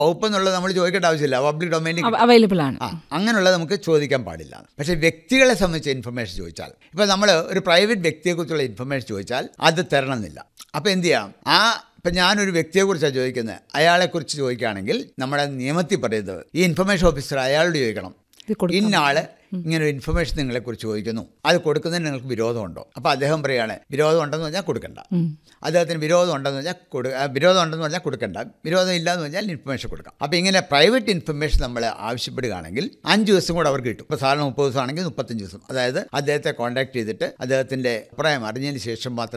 വകുപ്പ് എന്നുള്ളത് നമ്മൾ ചോദിക്കേണ്ട ആവശ്യമില്ല പബ്ലിക് ഡൊമൈനിൽ അവൈലബിൾ ആണ് ആ അങ്ങനെയുള്ളത് നമുക്ക് ചോദിക്കാൻ പാടില്ല പക്ഷേ വ്യക്തികളെ സംബന്ധിച്ച് ഇൻഫർമേഷൻ ചോദിച്ചാൽ ഇപ്പോൾ നമ്മൾ ഒരു പ്രൈവറ്റ് വ്യക്തിയെക്കുറിച്ചുള്ള ഇൻഫർമേഷൻ ചോദിച്ചാൽ അത് തരണമെന്നില്ല അപ്പോൾ എന്ത് ചെയ്യാം ആ ഇപ്പം ഞാനൊരു വ്യക്തിയെക്കുറിച്ചാണ് ചോദിക്കുന്നത് അയാളെക്കുറിച്ച് ചോദിക്കുകയാണെങ്കിൽ നമ്മുടെ നിയമത്തിൽ പറയുന്നത് ഈ ഇൻഫർമേഷൻ ഓഫീസർ അയാളോട് ചോദിക്കണം ഇത് കൊടുക്കാം. ഇന്ന ആള് ഇങ്ങനെ ഒരു ഇൻഫർമേഷൻ നിങ്ങളെക്കുറിച്ച് ചോദിക്കുന്നു അത് കൊടുക്കുന്നതിന് നിങ്ങൾക്ക് വിരോധമുണ്ടോ അപ്പോൾ അദ്ദേഹം പറയുകയാണ് വിരോധം ഉണ്ടെന്ന് പറഞ്ഞാൽ കൊടുക്കണ്ട അദ്ദേഹത്തിന് വിരോധം ഉണ്ടെന്ന് പറഞ്ഞാൽ കൊടു ആ, വിരോധം ഉണ്ടെന്ന് പറഞ്ഞാൽ കൊടുക്കണ്ട വിരോധം ഇല്ലാന്ന് പറഞ്ഞാൽ ഇൻഫർമേഷൻ കൊടുക്കാം അപ്പോൾ ഇങ്ങനെ പ്രൈവറ്റ് ഇൻഫർമേഷൻ നമ്മൾ ആവശ്യപ്പെടുകയാണെങ്കിൽ അഞ്ച് ദിവസം കൂടെ അവർക്ക് കിട്ടും ഇപ്പോൾ സാധാരണ മുപ്പത് ദിവസം ആണെങ്കിൽ മുപ്പത്തഞ്ച് ദിവസം അതായത് അദ്ദേഹത്തെ കോൺടാക്ട് ചെയ്തിട്ട് അദ്ദേഹത്തിൻ്റെ അഭിപ്രായം അറിഞ്ഞതിന് ശേഷം മാത്രം